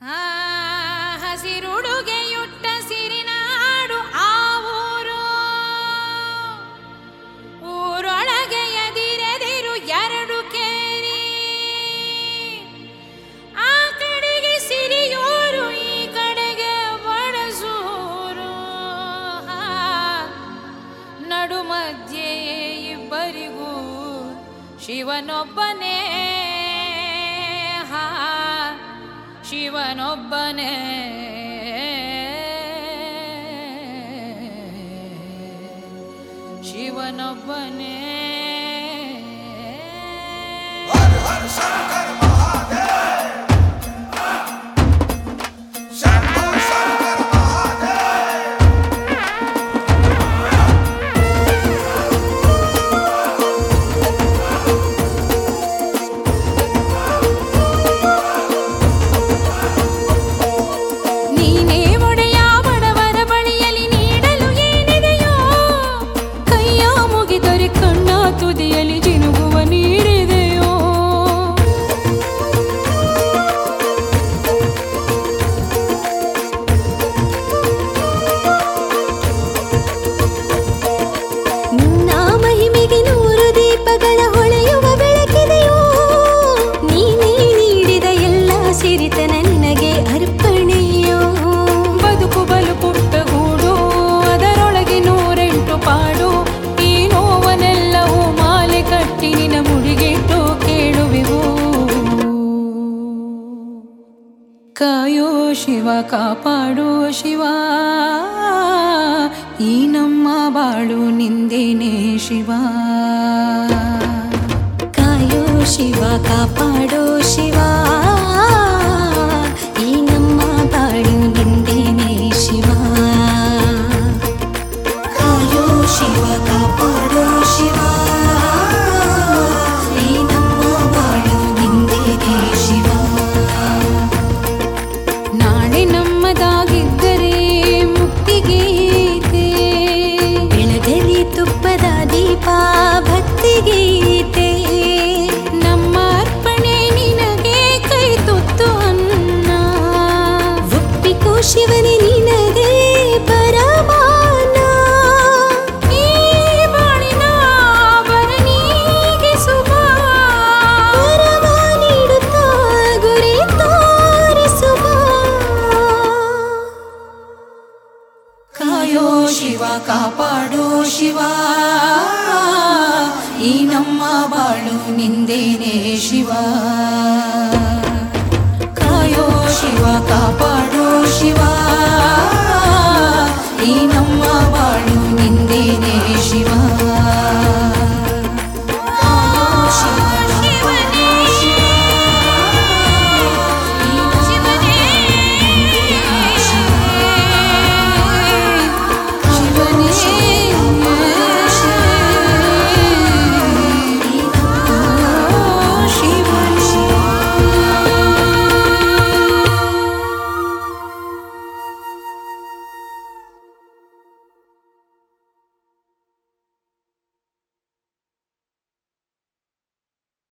ಆ ಹಸಿರುಡುಗೆಯುಟ್ಟ ಸಿರಿನಾಡು ಆ ಊರು ಊರೊಳಗೆ ಎದಿರೆದಿರು ಎರಡು ಕೇರಿ ಆ ಕಡೆಗೆ ಸಿರಿಯೂರು ಈ ಕಡೆಗೆ ಬಡಸೂರು ಆ, ನಡು ಮಧ್ಯೆ ಇಬ್ಬರಿಗೂ ಶಿವನೊಬ್ಬನೇ ಹಾ ಶಿವನೊಬ್ಬನೇ ಶಿವನೊಬ್ಬನೇ ನೀನೇ ಒಡೆಯ ಬಡವರ ಬಳಿಯಲ್ಲಿ ನೀಡಲು ಏನಿದೆಯೋ ಕೈಯ ಮುಗಿದರೆ ಕಣ್ಣ ತುದಿಯಲ್ಲಿ ಜಿನುಗುವ ನೀರಿದೆಯೋ ನಿನ್ನ ಮಹಿಮೆಗೆ ನೂರು ದೀಪಗಳ ಹೊಳೆಯುವ ಬೆಳಕಿದೆಯೋ ನೀನೇ ನೀಡಿದ ಎಲ್ಲ ಸಿರಿತನ ನಿನಗೆ ಅರ್ಪಣೆಯೋ ಬದುಕು ಬಲು ಪುಟ್ಟ ಗೂಡು ಅದರೊಳಗೆ ನೂರೆಂಟು ಪಾಡು ಈ ನೋವನೆಲ್ಲವೂ ಮಾಲೆ ಕಟ್ಟಿ ನಿನ ಮುಡಿಗಿಟ್ಟು ಕೇಳುವೆವು ಕಾಯೋ ಶಿವ ಕಾಪಾಡು ಶಿವ ಈ ನಮ್ಮ ಬಾಳು ನಿಂದೇನೆ ಶಿವ ಕಾಯೋ ಶಿವ ಕಾಪಾಡೋ ಶಿವ ಈ ನಮ್ಮ ಬಾಳು ನಿಂದೇನೆ ಶಿವ ಕಾಯೋ ಶಿವ ಕಾಪಾಡೋ ಶಿವ ಈ ನಮ್ಮ ಬಾಳು ನಿಂದೇನೆ ಶಿವ ನಾಳೆ ನಮ್ಮದಾಗಿದ್ದರೆ ಮುಕ್ತಿಗೀತೆ ಬೆಳಗಲಿ ತುಪ್ಪದ ದೀಪ ಭಕ್ತಿಗೀತೆ ನಮ್ಮ ಅರ್ಪಣೆ ನಿನಗೆ ಕೈ ತುತ್ತು ಅನ್ನ ಒಪ್ಪಿಕೋ ಶಿವನೇ ನಿನಗೆ ಪರಮಾನ ಈ ಬಾಳಿನ ಬರನೀಗಿಸುವ ವರವ ನೀಡುತ್ತಾ ಗುರಿ ತೋರಿಸುವ ಕಾಯೋ ಶಿವ ಕಾಪಾಡೋ ಶಿವ ಈ ನಮ್ಮ ಬಾಳು ನಿಂದೇನೆ ಶಿವ